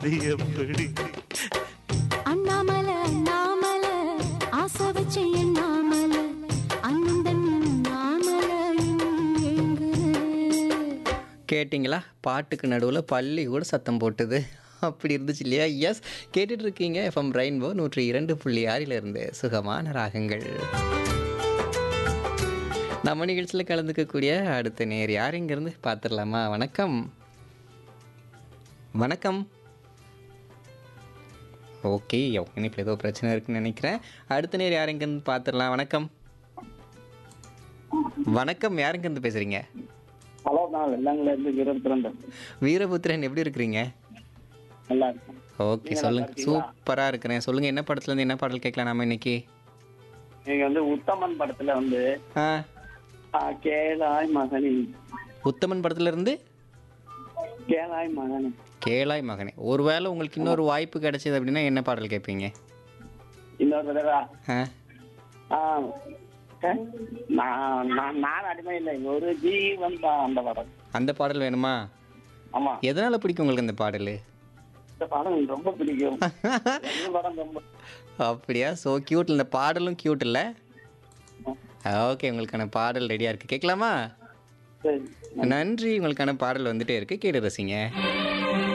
அது எப்படி அண்ணாமல அண்ணாமல ஆசை வச்ச எண்ணாமல அண்ணன் நாமல கேட்டிங்களா பாட்டுக்கு நடுவில் பள்ளி கூட சத்தம் போட்டுது அப்படி இருந்துச்சு இல்லையா எஸ் கேட்டுட்டு இருக்கீங்க எஃப்எம் ரெயின்போ நூற்றி இரண்டு புள்ளி ஆறிலிருந்து சுகமான ராகங்கள் நம்ம நிகழ்ச்சியில் கலந்துக்கக்கூடிய அடுத்த நேர் யார் இங்கேருந்து பார்த்துடலாமா வணக்கம் வணக்கம் ஓகே இனிப்பில் ஏதோ பிரச்சனை இருக்குன்னு நினைக்கிறேன் அடுத்த நேர் யார் இங்கேருந்து பார்த்துடலாம் வணக்கம் வணக்கம் யார் இங்கேருந்து பேசுகிறீங்க ஹலோ நான் வெள்ளாங்கல இருந்து வீரபுத்திரன் வீரபுத்திரன் எப்படி இருக்கிறீங்க நல்லா இருக்கேன் ஓகே நீங்க சொல்லுங்க நல்லா இருக்கீங்களா? சூப்பரா இருக்கிறேன் சொல்லுங்க என்ன படத்துல இருந்து என்ன பாடல் கேட்கலாம் நாம இன்னைக்கு நீங்க வந்து உத்தமன் படத்துல வந்து ஆ ஆ, கேளாய் மகனே உத்தமன் படத்துல இருந்து கேளாய் மகனே கேளாய் மகனே ஒருவேளை உங்களுக்கு இன்னொரு வாய்ப்பு கிடைச்சது அப்படின்னா என்ன பாடல் கேட்பீங்க இன்னொரு தடவை ஆ ஆ, ஏ, நான் நான் நான் அடிமை இல்லை ஒரு ஜீவன் தான் அந்த படம் அந்த பாடல் வேணுமா ஆமா எதனால பிடிக்கும் உங்களுக்கு இந்த பாடல் இந்த படம் எனக்கு ரொம்ப பிடிக்கும் இந்த படம் ரொம்ப அப்படியா ஸோ கியூட் இந்த பாடலும் கியூட் இல்லை ஓகே உங்களுக்கான பாடல் ரெடியாக இருக்குது கேட்கலாமா சரி நன்றி உங்களுக்கான பாடல் வந்துட்டே இருக்கு கேட்டு ரசிங்க